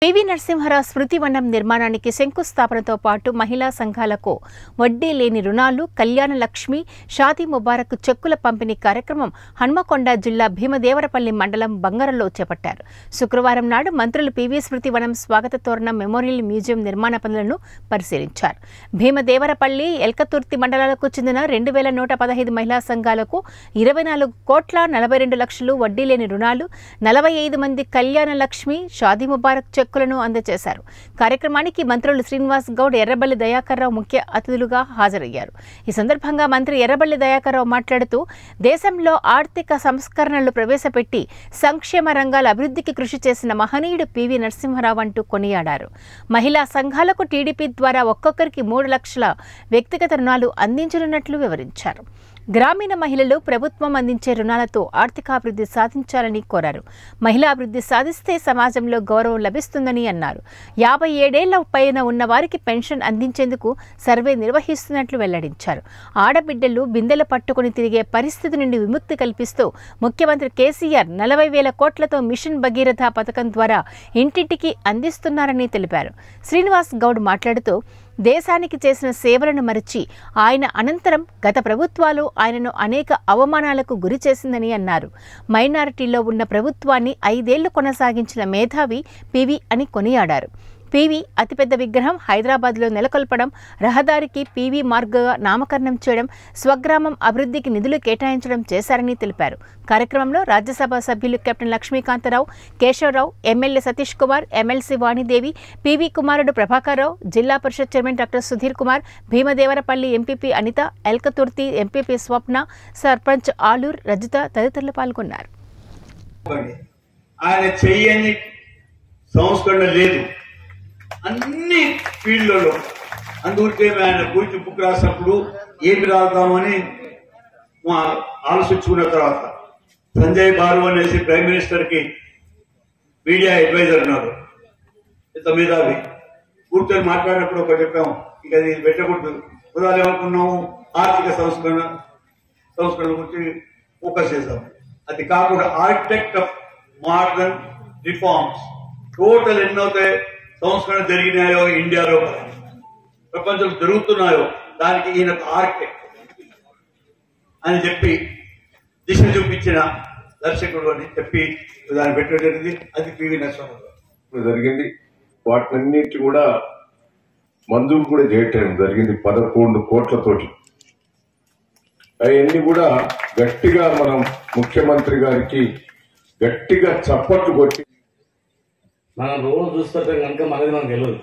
PV Narasimharao స్మృతి వనం నిర్మాణానికి శంకుస్థాపనతో పాటు మహిళా సంఘాలకు వడ్డీ లేని రుణాలు కళ్యాణ లక్ష్మి షాదీ ముబారక్ చెక్కుల పంపిణీ కార్యక్రమం హన్మకొండ జిల్లా భీమదేవరపల్లి మండలం బంగరలో చేపట్టారు శుక్రవారం నాడు మంత్రులు పివి స్మృతి వనం స్వాగత తోరణం మెమోరియల్ మ్యూజియం నిర్మాణ పనులను పరిశీలించారు భీమదేవరపల్లి ఎల్కతుర్తి మండలాలకు చెందిన రెండు వేల నూట పదహైదు మహిళా సంఘాలకు ఇరవై నాలుగు కోట్ల నలభై రెండు లక్షలు వడ్డీ లేని రుణాలు నలభై ఐదు మంది కళ్యాణ లక్ష్మి షాదీ ముబారక్ చెక్కులను అందజేశారు కార్యక్రమానికి మంత్రులు శ్రీనివాస్ గౌడ్ ఎర్రబల్లి దయాకర్రావు ముఖ్య అతిథులుగా హాజరయ్యారు ఈ సందర్భంగా మంత్రి ఎర్రబల్లి దయాకర్రావు మాట్లాడుతూ దేశంలో ఆర్థిక సంస్కరణలు ప్రవేశపెట్టి సంక్షేమ రంగాల అభివృద్ధికి కృషి చేసిన మహనీయుడు పివి నరసింహరావు అంటూ కొనియాడారు మహిళా సంఘాలకు టీడీపీ ద్వారా ఒక్కొక్కరికి మూడు లక్షల వ్యక్తిగత రుణాలు అందించనున్నట్లు వివరించారు గ్రామీణ మహిళలు ప్రభుత్వం అందించే రుణాలతో ఆర్థికాభివృద్ధి సాధించాలని కోరారు మహిళా అభివృద్ధి సాధిస్తే సమాజంలో గౌరవం లభిస్తుందని అన్నారు యాభై ఏడేళ్ల పైన ఉన్న వారికి పెన్షన్ అందించేందుకు సర్వే నిర్వహిస్తున్నట్లు వెల్లడించారు ఆడబిడ్డలు బిందెలు పట్టుకుని తిరిగే పరిస్థితి నుండి విముక్తి కల్పిస్తూ ముఖ్యమంత్రి కేసీఆర్ నలభై వేల కోట్లతో మిషన్ భగీరథ పథకం ద్వారా ఇంటింటికి అందిస్తున్నారని తెలిపారు శ్రీనివాస్ గౌడ్ మాట్లాడుతూ దేశానికి చేసిన సేవలను మరచి ఆయన అనంతరం గత ప్రభుత్వాలు ఆయనను అనేక అవమానాలకు గురి చేసిందని అన్నారు మైనారిటీలో ఉన్న ప్రభుత్వాన్ని ఐదేళ్లు కొనసాగించిన మేధావి పివి అని కొనియాడారు పీవీ అతిపెద్ద విగ్రహం హైదరాబాద్లో నెలకొల్పడం రహదారికి పీవీ మార్గగా నామకరణం చేయడం స్వగ్రామం అభివృద్ధికి నిధులు కేటాయించడం చేశారని తెలిపారు కార్యక్రమంలో రాజ్యసభ సభ్యులు captain Lakshmikantharao Keshavarao MLA Satish Kumar MLC Vanidevi P V కుమారుడు Prabhakarrao Zilla Parishad chairman doctor Sudheer Kumar Bheemadevarapalli MPP Anitha Elkathurthi MPP Swapna sarpanch Alur Rajitha తదితరులు పాల్గొన్నారు ఆయన చెయ్యని సంస్కరణ లేదు అన్ని ఫీల్డ్లలో అందుకే ఆయన గురించి బుక్ రాసినప్పుడు ఏమి రాద్దామని మా ఆలోచించుకున్న తర్వాత సంజయ్ బారు అనేసి ప్రైమ్ మినిస్టర్ కి మీడియా అడ్వైజర్ ఉన్నారు ఇంత మేధావి కూర్చొని మాట్లాడినప్పుడు ఒక చెప్పాము ఇక అది పెట్టకూడదు ఉదాహరణ ఏమనుకున్నాము ఆర్థిక సంస్కరణ సంస్కరణ గురించి ఫోకస్ చేశాం అది కాకుండా architect of modern reforms total ఎన్నైతే సంస్కరణ జరిగినాయో ఇండియాలో ప్రపంచంలో జరుగుతున్నాయో దానికి ఈయన ఆర్కిటెక్ట్ అని చెప్పి దిశ చూపించిన దర్శకుడు అని చెప్పి దాన్ని పెట్టడం జరిగింది అది పివి నరసింహారావు జరిగింది వాటినన్నిటి కూడా మంజూరు కూడా చేయటం జరిగింది పదకొండు కోట్లతోటి అవన్నీ కూడా గట్టిగా మనం ముఖ్యమంత్రి గారికి గట్టిగా చప్పట్లు కొట్టి మనం రోజు చూస్తుంటాం కనుక మనది మనకు తెలియదు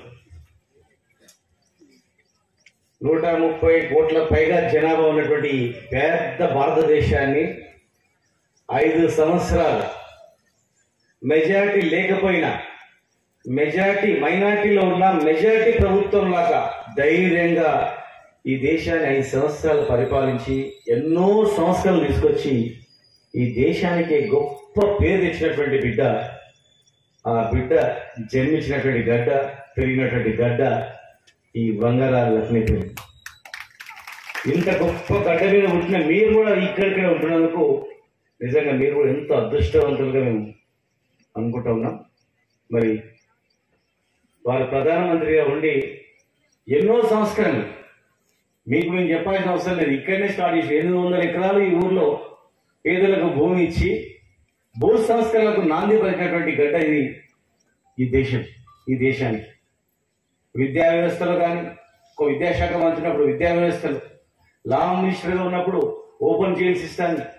నూట ముప్పై కోట్ల పైగా జనాభా ఉన్నటువంటి ఈ పెద్ద భారతదేశాన్ని ఐదు సంవత్సరాలు మెజారిటీ లేకపోయినా మెజారిటీ మైనారిటీలో ఉన్న మెజారిటీ ప్రభుత్వం లాగా ధైర్యంగా ఈ దేశాన్ని ఐదు సంవత్సరాలు పరిపాలించి ఎన్నో సంస్కరణలు తీసుకొచ్చి ఈ దేశానికి గొప్ప పేరు తెచ్చినటువంటి బిడ్డ ఆ బిడ్డ జన్మించినటువంటి గడ్డ పెరిగినటువంటి గడ్డ ఈ బంగారాల లక్ష్మీపురి ఇంత గొప్ప గడ్డ మీద పుట్టిన మీరు కూడా ఇక్కడిక్కడ ఉంటున్నందుకు నిజంగా మీరు కూడా ఎంతో అదృష్టవంతులుగా మేము అనుకుంటా ఉన్నాం మరి వారు ప్రధానమంత్రిగా ఉండి ఎన్నో సంస్కరణలు మీకు మేము చెప్పాల్సిన అవసరం లేదు ఇక్కడనే స్టార్ట్ చేసి ఎనిమిది వందల ఎకరాలు ఈ ఊర్లో పేదలకు భూమి ఇచ్చి భూ సంస్కరణలకు నాంది పలికినటువంటి గడ్డ ఇది ఈ దేశం ఈ దేశానికి విద్యా వ్యవస్థలో కానీ ఒక విద్యాశాఖ మంత్రినప్పుడు విద్యా వ్యవస్థలు లా మినిస్టర్గా ఉన్నప్పుడు ఓపెన్ జైల్ సిస్టాన్ని